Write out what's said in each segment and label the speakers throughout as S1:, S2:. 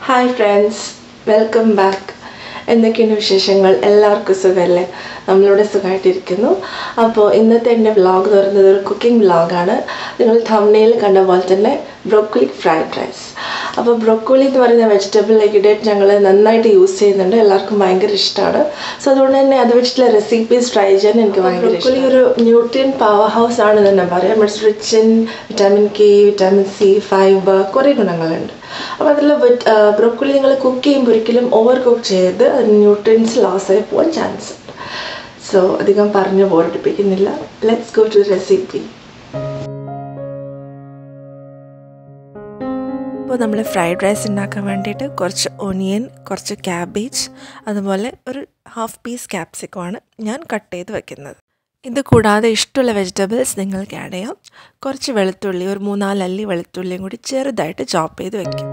S1: hi friends welcome back എന്തൊക്കെയാണ് വിശേഷങ്ങൾ എല്ലാവർക്കും സുഖമല്ലേ നമ്മളിവിടെ സുഖമായിട്ടിരിക്കുന്നു അപ്പോൾ ഇന്നത്തെ എൻ്റെ വ്ളോഗ് എന്ന് പറയുന്നത് ഒരു കുക്കിംഗ് വ്ളോഗാണ് നിങ്ങൾ തമ്മനയിൽ കണ്ട പോലെ തന്നെ ബ്രോക്കോളി ഫ്രൈഡ് റൈസ് അപ്പോൾ ബ്രോക്കോളി എന്ന് പറയുന്ന വെജിറ്റബിൾ ഇഗ്രീഡിയൻറ്റ് ഞങ്ങൾ നന്നായിട്ട് യൂസ് ചെയ്യുന്നുണ്ട് എല്ലാവർക്കും ഭയങ്കര ഇഷ്ടമാണ് സോ അതുകൊണ്ട് തന്നെ അത് വെച്ചിട്ടുള്ള റെസിപ്പീസ് ട്രൈ ചെയ്യാൻ എനിക്ക് ഭയങ്കര ബ്രോക്കോളി ഒരു ന്യൂട്രിയൻ പവർ ഹൗസ് ആണ് തന്നെ പറയാം it's rich in vitamin K vitamin C fibre കുറേ ഗുണങ്ങളുണ്ട് അപ്പോൾ അതിൽ ബ്രോക്കോളി നിങ്ങൾ കുക്ക് ചെയ്യുമ്പോൾ ഒരിക്കലും ഓവർ കുക്ക് ചെയ്ത് അത് ന്യൂട്രിയൻസ് ലോസ് ആയി പോകാൻ ചാൻസ് ഉണ്ട് സോ അധികം പറഞ്ഞ് ബോറടിപ്പിക്കുന്നില്ല ലെറ്റ്സ് ഗോ ടു റെസിപ്പി
S2: അപ്പോൾ നമ്മൾ ഫ്രൈഡ് റൈസ് ഉണ്ടാക്കാൻ വേണ്ടിയിട്ട് കുറച്ച് ഒനിയൻ കുറച്ച് ക്യാബേജ് അതുപോലെ ഒരു ഹാഫ് പീസ് ക്യാപ്സിക്കമാണ് ഞാൻ കട്ട് ചെയ്ത് വെക്കുന്നത് ഇത് കൂടാതെ ഇഷ്ടമുള്ള വെജിറ്റബിൾസ് നിങ്ങൾക്ക് ആഡ് ചെയ്യാം കുറച്ച് വെളുത്തുള്ളി ഒരു മൂന്നാല് അല്ലി വെളുത്തുള്ളിയും കൂടി ചെറുതായിട്ട് ചോപ്പ് ചെയ്ത് വെക്കും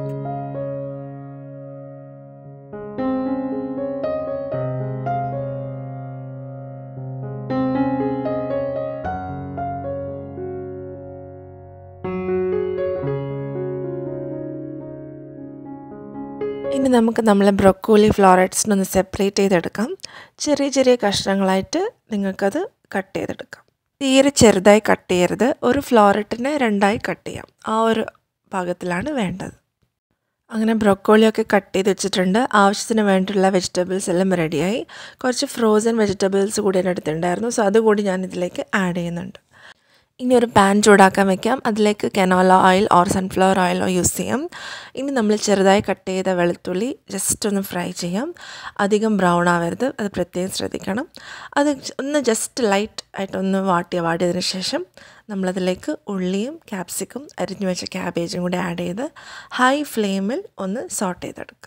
S2: ഇനി നമുക്ക് നമ്മളെ ബ്രൊക്കോലി ഫ്ലോററ്റ്സിനൊന്ന് സെപ്പറേറ്റ് ചെയ്തെടുക്കാം ചെറിയ ചെറിയ കഷ്ണങ്ങളായിട്ട് നിങ്ങൾക്കത് കട്ട് ചെയ്തെടുക്കാം തീരെ ചെറുതായി കട്ട് ചെയ്യരുത് ഒരു ഫ്ലോററ്റിനെ രണ്ടായി കട്ട് ചെയ്യാം ആ ഒരു പാകത്തിലാണ് വേണ്ടത് അങ്ങനെ ബ്രൊക്കോളിയൊക്കെ കട്ട് ചെയ്ത് വെച്ചിട്ടുണ്ട് ആവശ്യത്തിന് വേണ്ടിയുള്ള വെജിറ്റബിൾസ് എല്ലാം റെഡിയായി കുറച്ച് ഫ്രോസൺ വെജിറ്റബിൾസ് കൂടി എൻ്റെ അടുത്തുണ്ടായിരുന്നു സോ അതുകൂടി ഞാൻ ഇതിലേക്ക് ആഡ് ചെയ്യുന്നുണ്ട് ഇനി ഒരു പാൻ ചൂടാക്കാൻ വെക്കാം അതിലേക്ക് കനോല ഓയിൽ ഓർ സൺഫ്ലവർ ഓയിലോ യൂസ് ചെയ്യാം ഇനി നമ്മൾ ചെറുതായി കട്ട് ചെയ്ത വെളുത്തുള്ളി ജസ്റ്റ് ഒന്ന് ഫ്രൈ ചെയ്യാം അധികം ബ്രൗൺ ആവരുത് അത് പ്രത്യേകം ശ്രദ്ധിക്കണം അത് ഒന്ന് ജസ്റ്റ് ലൈറ്റ് ആയിട്ടൊന്ന് വാട്ടിയ വാടിയതിന് ശേഷം നമ്മളതിലേക്ക് ഉള്ളിയും ക്യാപ്സിക്കും അരിഞ്ഞു വെച്ച ക്യാബേജും കൂടി ആഡ് ചെയ്ത് ഹൈ ഫ്ലെയിമിൽ ഒന്ന് സോട്ട് ചെയ്തെടുക്കാം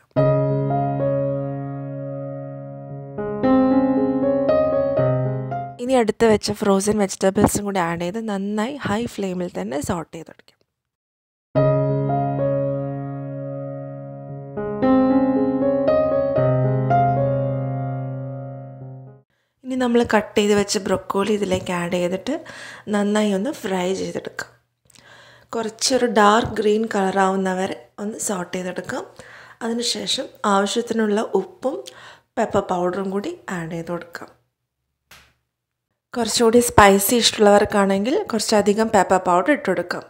S2: ഇനി അടുത്ത് വെച്ച ഫ്രോസൺ വെജിറ്റബിൾസും കൂടി ആഡ് ചെയ്ത് നന്നായി ഹൈ ഫ്ലെയിമിൽ തന്നെ സോട്ട് ചെയ്തെടുക്കും ഇനി നമ്മൾ കട്ട് ചെയ്ത് വെച്ച ബ്രൊക്കോളി ഇതിലേക്ക് ആഡ് ചെയ്തിട്ട് നന്നായി ഒന്ന് ഫ്രൈ ചെയ്തെടുക്കാം കുറച്ചൊരു ഡാർക്ക് ഗ്രീൻ കളറാവുന്നവരെ ഒന്ന് സോട്ട് ചെയ്തെടുക്കാം അതിനുശേഷം ആവശ്യത്തിനുള്ള ഉപ്പും പെപ്പർ പൗഡറും കൂടി ആഡ് ചെയ്ത് കൊടുക്കാം കുറച്ചുകൂടി സ്പൈസി ഇഷ്ടമുള്ളവർക്കാണെങ്കിൽ കുറച്ചധികം പെപ്പർ പൗഡർ ഇട്ട് കൊടുക്കാം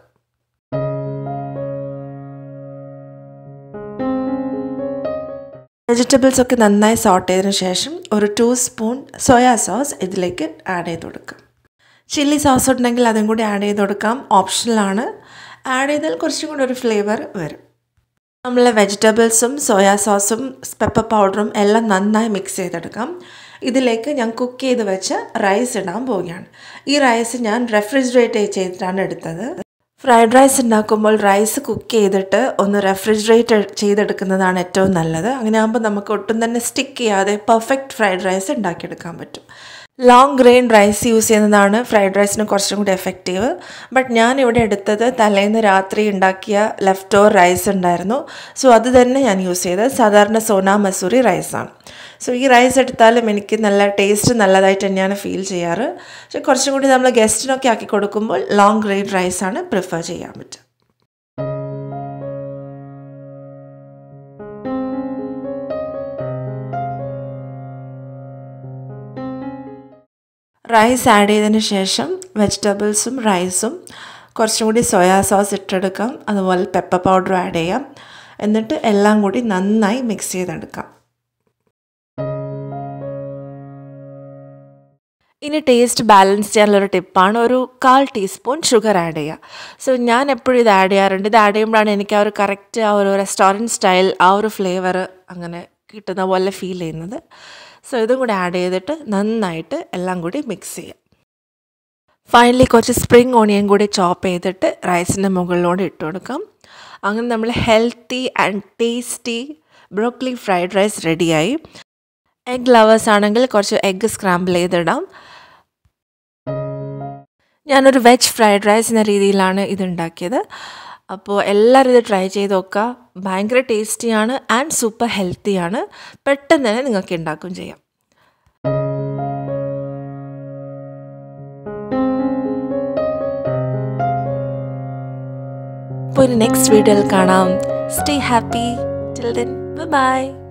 S2: വെജിറ്റബിൾസ് ഒക്കെ നന്നായി സോട്ട് ചെയ്തതിന് ശേഷം ഒരു ടു സ്പൂൺ സോയാ സോസ് ഇതിലേക്ക് ആഡ് ചെയ്ത് കൊടുക്കാം ചില്ലി സോസ് ഉണ്ടെങ്കിൽ അതും കൂടി ആഡ് ചെയ്ത് കൊടുക്കാം ഓപ്ഷണലാണ് ആഡ് ചെയ്താൽ കുറച്ചും കൂടി ഒരു ഫ്ലേവർ വരും നമ്മളെ വെജിറ്റബിൾസും സോയാ സോസും പെപ്പർ പൗഡറും എല്ലാം നന്നായി മിക്സ് ചെയ്തെടുക്കാം ഇതിലേക്ക് ഞാൻ കുക്ക് ചെയ്ത് വെച്ച റൈസ് ഇടാൻ പോവുകയാണ് ഈ റൈസ് ഞാൻ റെഫ്രിജറേറ്റ് ചെയ്തിട്ടാണ് എടുത്തത് ഫ്രൈഡ് റൈസ് ഉണ്ടാക്കുമ്പോൾ റൈസ് കുക്ക് ചെയ്തിട്ട് ഒന്ന് റെഫ്രിജറേറ്റ് ചെയ്തെടുക്കുന്നതാണ് ഏറ്റവും നല്ലത് അങ്ങനെ ആകുമ്പോൾ നമുക്ക് ഒട്ടും തന്നെ സ്റ്റിക്ക് ചെയ്യാതെ പെർഫെക്റ്റ് ഫ്രൈഡ് റൈസ് ഉണ്ടാക്കിയെടുക്കാൻ പറ്റും ലോങ് ഗ്രെയിൻ റൈസ് യൂസ് ചെയ്യുന്നതാണ് ഫ്രൈഡ് റൈസിന് കുറച്ചും കൂടി എഫക്റ്റീവ് ബട്ട് ഞാൻ ഇവിടെ എടുത്തത് തലേന്ന് രാത്രി ഉണ്ടാക്കിയ ലെഫ്റ്റ് ഓവർ റൈസ് ഉണ്ടായിരുന്നു സോ അത് തന്നെ ഞാൻ യൂസ് ചെയ്തത് സാധാരണ സോന മസൂരി റൈസാണ് സോ ഈ റൈസ് എടുത്താലും എനിക്ക് നല്ല ടേസ്റ്റ് നല്ലതായിട്ട് തന്നെയാണ് ഫീൽ ചെയ്യാറ് പക്ഷെ കുറച്ചും കൂടി നമ്മൾ ഗസ്റ്റിനൊക്കെ ആക്കി കൊടുക്കുമ്പോൾ ലോങ് ഗ്രെയിൻ റൈസാണ് പ്രിഫർ ചെയ്യാൻ പറ്റുക റൈസ് ആഡ് ചെയ്തതിന് ശേഷം വെജിറ്റബിൾസും റൈസും കുറച്ചും കൂടി സോയാ സോസ് ഇട്ടെടുക്കാം അതുപോലെ പെപ്പർ പൗഡർ ആഡ് ചെയ്യാം എന്നിട്ട് എല്ലാം കൂടി നന്നായി മിക്സ് ചെയ്തെടുക്കാം ഇനി ടേസ്റ്റ് ബാലൻസ് ചെയ്യാനുള്ളൊരു ടിപ്പാണ് ഒരു കാൽ ടീസ്പൂൺ ഷുഗർ ആഡ് ചെയ്യുക സോ ഞാൻ എപ്പോഴും ഇത് ആഡ് ചെയ്യാറുണ്ട് ഇത് ആഡ് ചെയ്യുമ്പോഴാണ് എനിക്ക് ആ ഒരു കറക്റ്റ് ആ ഒരു റെസ്റ്റോറൻറ്റ് സ്റ്റൈൽ ആ ഒരു ഫ്ലേവർ അങ്ങനെ കിട്ടുന്ന പോലെ ഫീൽ ചെയ്യുന്നത് സോ ഇതും കൂടി ആഡ് ചെയ്തിട്ട് നന്നായിട്ട് എല്ലാം കൂടി മിക്സ് ചെയ്യാം ഫൈനലി കുറച്ച് സ്പ്രിങ് ഓണിയൻ കൂടി ചോപ്പ് ചെയ്തിട്ട് റൈസിൻ്റെ മുകളിലൂടെ ഇട്ട് കൊടുക്കാം അങ്ങനെ നമ്മൾ healthy and tasty broccoli fried rice റെഡിയായി എഗ് ലവേഴ്സ് ആണെങ്കിൽ കുറച്ച് എഗ്ഗ് സ്ക്രാമ്പിൾ ചെയ്തിടാം ഞാനൊരു വെജ് ഫ്രൈഡ് റൈസ് എന്ന രീതിയിലാണ് ഇത് ഉണ്ടാക്കിയത് അപ്പോൾ എല്ലാവരും ഇത് ട്രൈ ചെയ്ത് നോക്കുക ഭയങ്കര ടേസ്റ്റിയാണ് ആൻഡ് സൂപ്പർ ഹെൽത്തിയാണ് പെട്ടെന്ന് തന്നെ നിങ്ങൾക്ക് ഉണ്ടാക്കും ചെയ്യാം അപ്പോൾ ഇനി നെക്സ്റ്റ് വീഡിയോയിൽ കാണാം stay happy till then by